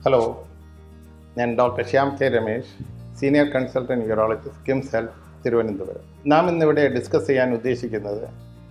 hello ഞാൻ doctor Shyam K Ramesh senior consultant urologist KIMS health Thiruvananthapuram നാം ഇന്നിവിടെ ഡിസ്കസ് ചെയ്യാൻ ഉദ്ദേശിക്കുന്നത്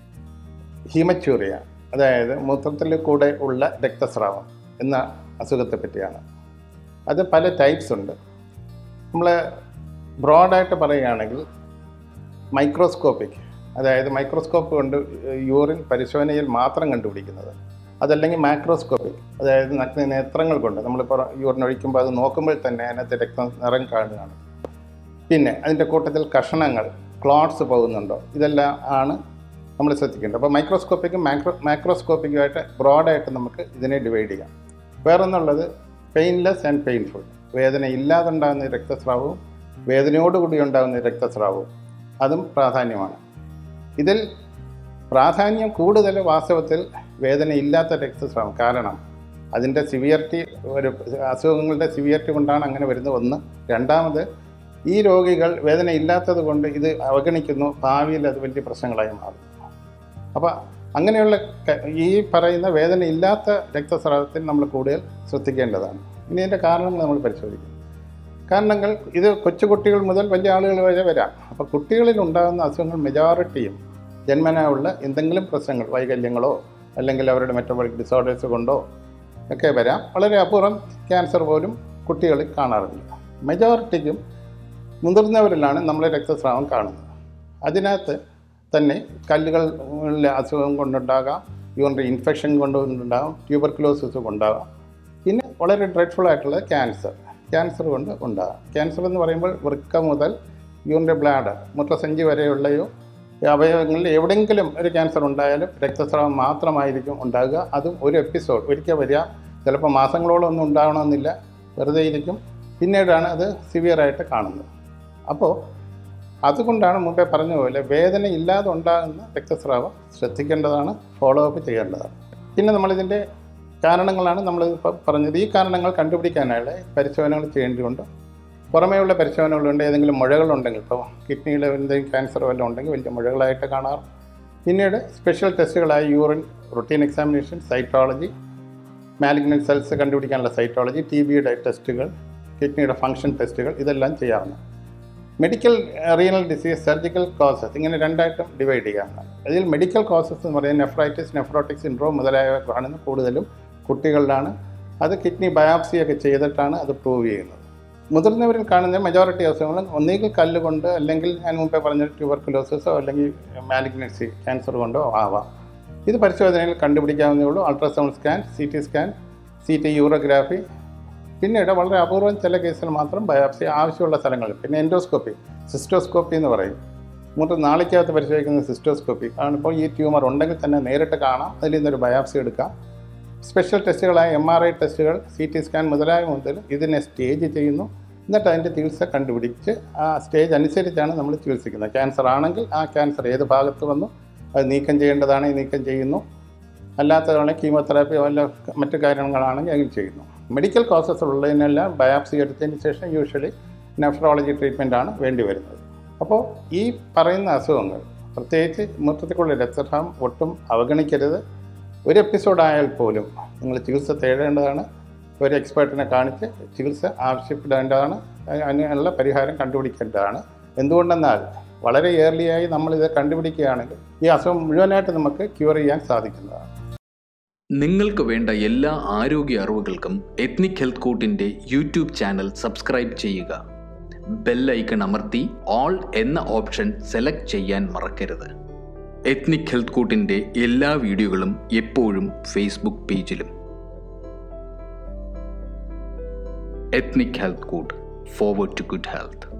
ഹീമച്യൂറിയ അതായത് മൂത്രത്തിൽ കൂടെ ഉള്ള രക്തസ്രാവം എന്ന അസുഖത്തെ പറ്റിയാണ് അത് പല ടൈപ്സ് ഉണ്ട് നമ്മൾ ബ്രോഡായിട്ട് പറയുകയാണെങ്കിൽ മൈക്രോസ്കോപ്പിക് അതായത് മൈക്രോസ്കോപ്പ് കൊണ്ട് യൂറിൻ പരിശോധനയിൽ മാത്രം കണ്ടുപിടിക്കുന്നത് അതല്ലെങ്കിൽ മാക്രോസ്കോപ്പിക് അതായത് നഗ്ന നേത്രങ്ങൾ കൊണ്ട് നമ്മളിപ്പോൾ യൂറിൻ ഒഴിക്കുമ്പോൾ അത് നോക്കുമ്പോൾ തന്നെ അതിനകത്ത് രക്തം നിറം കാണുകയാണ് പിന്നെ അതിൻ്റെ കൂട്ടത്തിൽ കഷണങ്ങൾ ക്ലോട്ട്സ് പോകുന്നുണ്ടോ ഇതെല്ലാം ആണ് നമ്മൾ ശ്രദ്ധിക്കേണ്ടത് അപ്പോൾ മൈക്രോസ്കോപ്പിക്കും മാക്രോ മാക്രോസ്കോപ്പിക്കുമായിട്ട് ബ്രോഡായിട്ട് നമുക്ക് ഇതിനെ ഡിവൈഡ് ചെയ്യാം വേറൊന്നുള്ളത് പെയിൻലെസ് ആൻഡ് പെയിൻഫുൾ വേദന ഇല്ലാതെ ഉണ്ടാകുന്ന രക്തസ്രാവവും വേദനയോടുകൂടി ഉണ്ടാകുന്ന രക്തസ്രാവവും അതും പ്രാധാന്യമാണ് ഇതിൽ പ്രാധാന്യം കൂടുതൽ വാസ്തവത്തിൽ വേദന ഇല്ലാത്ത രക്തസ്രാവം കാരണം അതിൻ്റെ സിവിയറിറ്റി ഒരു അസുഖങ്ങളുടെ സിവിയറിറ്റി കൊണ്ടാണ് അങ്ങനെ വരുന്നത് ഒന്ന് രണ്ടാമത് ഈ രോഗികൾ വേദന ഇല്ലാത്തത് കൊണ്ട് ഇത് അവഗണിക്കുന്നു ഭാവിയിൽ അത് വലിയ പ്രശ്നങ്ങളായി മാറും അപ്പോൾ അങ്ങനെയുള്ള ക- ഈ പറയുന്ന വേദന ഇല്ലാത്ത രക്തസ്രാവത്തിൽ നമ്മൾ കൂടുതൽ ശ്രദ്ധിക്കേണ്ടതാണ് ഇനി ഇതിൻ്റെ കാരണങ്ങൾ നമ്മൾ പരിശോധിക്കും കാരണങ്ങൾ ഇത് കൊച്ചുകുട്ടികൾ മുതൽ വലിയ ആളുകൾ വരെ വരാം അപ്പോൾ കുട്ടികളിൽ ഉണ്ടാകുന്ന അസുഖങ്ങൾ മെജോറിറ്റിയും ജന്മനാ ഉള്ള എന്തെങ്കിലും പ്രശ്നങ്ങൾ വൈകല്യങ്ങളോ അല്ലെങ്കിൽ അവരുടെ മെറ്റബോളിക് ഡിസോർഡേഴ്സ് കൊണ്ടോ ഒക്കെ വരാം വളരെ അപൂർവം ക്യാൻസർ പോലും കുട്ടികളിൽ കാണാറുണ്ട് മെജോറിറ്റിക്കും മുതിർന്നവരിലാണ് നമ്മൾ രക്തസ്രാവം കാണുന്നത് അതിനകത്ത് തന്നെ കല്ലുകളിലെ അസുഖം കൊണ്ടുണ്ടാകാം യൂറിനറി ഇൻഫെക്ഷൻ കൊണ്ടുണ്ടാകാം ട്യൂബർക്കുലോസിസ് കൊണ്ടാകാം പിന്നെ വളരെ ഡ്രെഡ്ഫുൾ ആയിട്ടുള്ളത് ക്യാൻസർ ക്യാൻസർ കൊണ്ട് ഉണ്ടാകാം ക്യാൻസർ എന്ന് പറയുമ്പോൾ വൃക്ക മുതൽ യൂറിൻ്റെ ബ്ലാഡർ മൂത്രസഞ്ചി വരെയുള്ളയോ അവയവങ്ങളിൽ എവിടെയെങ്കിലും ഒരു ക്യാൻസർ ഉണ്ടായാലും രക്തസ്രാവം മാത്രമായിരിക്കും ഉണ്ടാകുക അതും ഒരു എപ്പിസോഡ് ഒരിക്കൽ വരിക ചിലപ്പോൾ മാസങ്ങളോളം ഒന്നും ഉണ്ടാകണമെന്നില്ല വെറുതെ ഇരിക്കും പിന്നീടാണ് അത് സിവിയറായിട്ട് കാണുന്നത് അപ്പോൾ അതുകൊണ്ടാണ് മുമ്പേ പറഞ്ഞ പോലെ വേദന ഇല്ലാതെ ഉണ്ടാകുന്ന രക്തസ്രാവം ശ്രദ്ധിക്കേണ്ടതാണ് ഫോളോ അപ്പ് ചെയ്യേണ്ടതാണ് പിന്നെ നമ്മളിതിൻ്റെ കാരണങ്ങളാണ് നമ്മൾ ഇപ്പോൾ പറഞ്ഞത് ഈ കാരണങ്ങൾ കണ്ടുപിടിക്കാനായുള്ള പരിശോധനകൾ ചെയ്യേണ്ടതുണ്ട് പുറമേയുള്ള പരിശോധനകളുണ്ട് ഏതെങ്കിലും മുഴകളുണ്ടെങ്കിൽ ഇപ്പോൾ കിഡ്നിയിൽ എന്തെങ്കിലും ക്യാൻസർ വല്ലതും ഉണ്ടെങ്കിൽ വലിയ മുഴകളായിട്ട് കാണാറ് പിന്നീട് സ്പെഷ്യൽ ടെസ്റ്റുകളായ urine routine examination cytology malignant cells കണ്ടുപിടിക്കാനുള്ള സൈറ്റോളജി ടി ബിയുടെ ടെസ്റ്റുകൾ കിഡ്നിയുടെ ഫങ്ഷൻ ടെസ്റ്റുകൾ ഇതെല്ലാം ചെയ്യാവുന്ന medical renal disease surgical causes ഇങ്ങനെ രണ്ടായിട്ടും ഡിവൈഡ് ചെയ്യാവുന്നതാണ് അതിൽ മെഡിക്കൽ കോസസ് എന്ന് പറയുന്നത് നെഫ്രൈറ്റിസ് നെഫ്രോട്ടിക് സിൻഡ്രോം മുതലായവ കാണുന്ന കൂടുതലും കുട്ടികളിലാണ് അത് കിഡ്നി ബയോപ്സിയൊക്കെ ചെയ്തിട്ടാണ് അത് പ്രൂവ് ചെയ്യുന്നത് മുതിർന്നവരിൽ കാണുന്ന മെജോറിറ്റി അസുഖങ്ങളും ഒന്നുകിൽ കല്ല് കൊണ്ട് അല്ലെങ്കിൽ ഞാൻ മുമ്പേ പറഞ്ഞ ട്യൂബർക്കുലോസിസോ അല്ലെങ്കിൽ മാലിഗ്നൻസി ക്യാൻസർ കൊണ്ടോ ആവാം ഇത് പരിശോധനയിൽ കണ്ടുപിടിക്കാവുന്നേ ഉള്ളൂ ultrasound scan C T scan C T urography പിന്നീട് വളരെ അപൂർവം ചില കേസിൽ മാത്രം ബയോപ്സി ആവശ്യമുള്ള സ്ഥലങ്ങളിൽ പിന്നെ എൻഡോസ്കോപ്പി സിസ്റ്റോസ്കോപ്പി എന്ന് പറയും മൂന്ന് നാളിക്കകത്ത് പരിശോധിക്കുന്ന സിസ്റ്റോസ്കോപ്പി കാണിപ്പോൾ ഈ ട്യൂമർ ഉണ്ടെങ്കിൽ തന്നെ നേരിട്ട് കാണാം അതിൽ നിന്നൊരു ബയോപ്സി എടുക്കാം സ്പെഷ്യൽ ടെസ്റ്റുകളായ എം ആർ ഐ ടെസ്റ്റുകൾ സി ടി സ്കാൻ മുതലായ മുതൽ ഇതിനെ സ്റ്റേജ് ചെയ്യുന്നു എന്നിട്ട് അതിൻ്റെ ചികിത്സ കണ്ടുപിടിച്ച് ആ സ്റ്റേജ് അനുസരിച്ചാണ് നമ്മൾ ചികിത്സിക്കുന്നത് ക്യാൻസർ ആണെങ്കിൽ ആ ക്യാൻസർ ഏത് ഭാഗത്ത് വന്നു അത് നീക്കം ചെയ്യേണ്ടതാണെങ്കിൽ നീക്കം ചെയ്യുന്നു അല്ലാത്തതാണെങ്കിൽ കീമോതെറാപ്പി വല്ല മറ്റു കാര്യങ്ങളാണെങ്കിൽ അങ്ങനെ ചെയ്യുന്നു മെഡിക്കൽ കോസസ് ഉള്ളതിനെല്ലാം ബയോപ്സി എടുത്തതിന് ശേഷം യൂഷ്വലി നെഫ്രോളജി ട്രീറ്റ്മെൻ്റ് ആണ് വേണ്ടി വരുന്നത് അപ്പോൾ ഈ പറയുന്ന അസുഖങ്ങൾ പ്രത്യേകിച്ച് മൂത്രത്തിലുള്ള രക്തസ്രാവം ഒട്ടും അവഗണിക്കരുത് ഒരു എപ്പിസോഡ് ആയാൽ പോലും നിങ്ങൾ ചികിത്സ തേടേണ്ടതാണ് ഒരു എക്സ്പേർട്ടിനെ കാണിച്ച് ചികിത്സ ആവശ്യപ്പെടേണ്ടതാണ് അതിനുള്ള പരിഹാരം കണ്ടുപിടിക്കേണ്ടതാണ് എന്തുകൊണ്ടെന്നാൽ വളരെ ഏർലിയായി നമ്മളിത് കണ്ടുപിടിക്കുകയാണെങ്കിൽ ഈ അസുഖം മുഴുവനായിട്ട് നമുക്ക് ക്യൂർ ചെയ്യാൻ സാധിക്കുന്നതാണ് നിങ്ങൾക്ക് വേണ്ട എല്ലാ ആരോഗ്യ അറിവുകൾക്കും എത്നിക് ഹെൽത്ത് കോട്ടിൻ്റെ യൂട്യൂബ് ചാനൽ സബ്സ്ക്രൈബ് ചെയ്യുക ബെൽ ഐക്കൺ അമർത്തി ഓൾ എന്ന ഓപ്ഷൻ സെലക്ട് ചെയ്യാൻ മറക്കരുത് എത്നിക് ഹെൽത്ത് കോട്ടിൻ്റെ എല്ലാ വീഡിയോകളും എപ്പോഴും ഫേസ്ബുക്ക് പേജിലും ethnic health court forward to good health